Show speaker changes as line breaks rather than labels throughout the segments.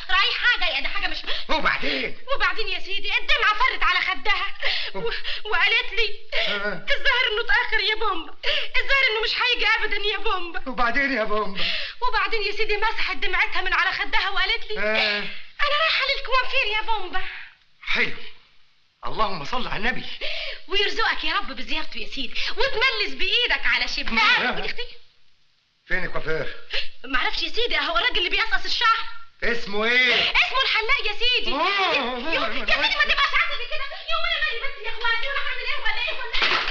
رايحه جايه ده حاجه مش
وبعدين
وبعدين يا سيدي الدمعه فرت على خدها و... وقالت لي
آه.
الظاهر انه اتاخر يا بومبا الظاهر انه مش هيجي ابدا يا بومبا
وبعدين يا بومبا
وبعدين يا سيدي مسحت دمعتها من على خدها وقالت لي
آه.
انا رايحه للكوافير يا بومبا
حلو اللهم صل على النبي
ويرزقك يا رب بزيارته يا سيدي وتملس بايدك على شبه
آه.
ودي اختي
فين الكوافير
معرفش يا سيدي اهو الراجل اللي بيقصقص الشعر
اسمه ايه
اسمه الحلاق يا سيدي
آه.
يا يا سيدي ما تبقاش عاتبي كده يا ولا مالي بس يا اخواتي وانا هعمل ايه ولا ايه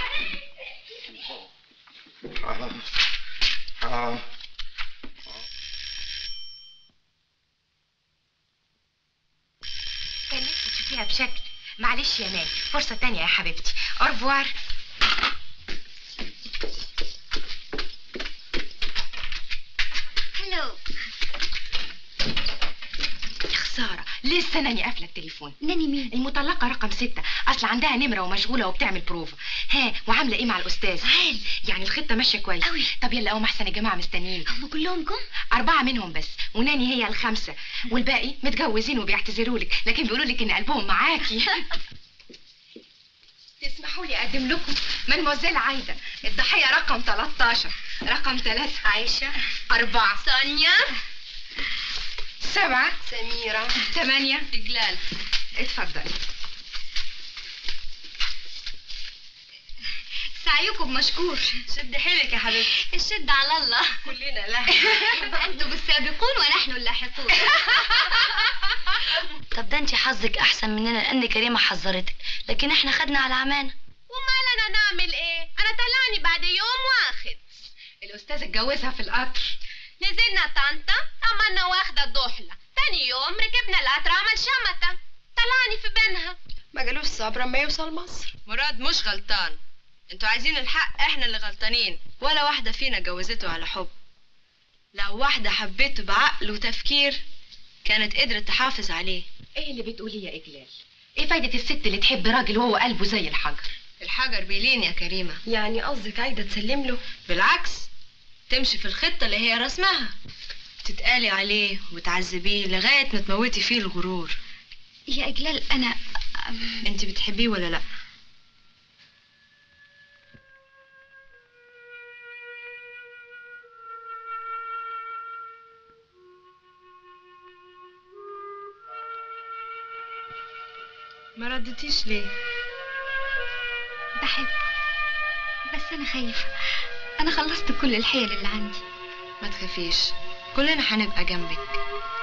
ولا ايه
آه. آه.
كان نفسي تشوفيها بشكل معلش يا مان فرصة تانية يا حبيبتي أرفوار
هلو
يا خسارة لسه ناني قافلة التليفون
ناني مين
المطلقة رقم ستة أصل عندها نمرة ومشغولة وبتعمل بروفا ها وعاملة إيه مع الأستاذ؟
عال
يعني الخطة ماشية كويس
أوي.
طب يلا قوم أحسن يا جماعة مستنيين
هم كلهم جم
أربعة منهم بس وناني هي الخامسة والباقي متجوزين وبيعتذروا لك لكن بيقولوا لك إن قلبهم معاكي تسمحوا لي أقدم لكم مدموزيل عايدة الضحية رقم 13 رقم 3 عايشة أربعة
سونيا
سبعة
سميرة
ثمانية
إجلال
اتفضلي
سعيكم مشكور
شد حيلك يا حبيبتي
الشد على الله
كلنا لا
أنتم السابقون ونحن اللاحقون
طب ده انت حظك احسن مننا لان كريمه حذرتك لكن احنا خدنا على عمانا
ومال أنا نعمل إيه أنا طلعني بعد يوم واخد
الأستاذ اتجوزها في القطر
نزلنا طنطا عملنا واخدة ضحلة تاني يوم ركبنا القطر عمل شمتة طلعني في بينها
ما جالوش صبر اما يوصل مصر
مراد مش غلطان انتوا عايزين الحق احنا اللي غلطانين ولا واحدة فينا جوزته على حب لو واحدة حبته بعقل وتفكير كانت قدرت تحافظ عليه
ايه اللي بتقوليه يا إجلال؟ ايه فايدة الست اللي تحب راجل وهو قلبه زي الحجر؟
الحجر بيلين يا كريمة
يعني قصدك عايده تسلم له
بالعكس تمشي في الخطة اللي هي رسمها تتقالي عليه وتعذبيه لغاية ما تموتي فيه الغرور
يا إجلال أنا
انت بتحبيه ولا لا ما ردتيش ليه
بحبه بس أنا خايفة أنا خلصت كل الحيل اللي عندي
ما تخافيش كلنا هنبقى جنبك